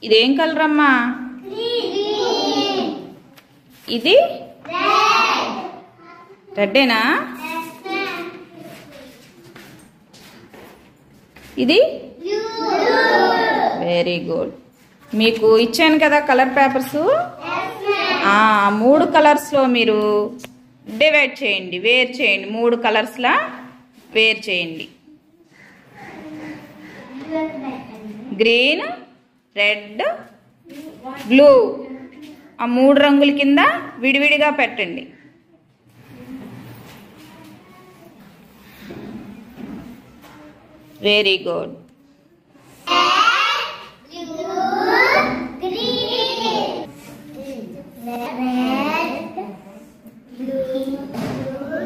ఇదేం కలర్ అమ్మా ఇది రెడ్డేనా ఇది వెరీ గుడ్ మీకు ఇచ్చాను కదా కలర్ పేపర్స్ ఆ మూడు కలర్స్లో మీరు డివైడ్ చేయండి వేర్ చేయండి మూడు కలర్స్లా వేర్ చేయండి గ్రీన్ రెడ్ బ్లూ ఆ మూడు రంగుల కింద విడివిడిగా పెట్టండి వెరీ గుడ్ Red, blue,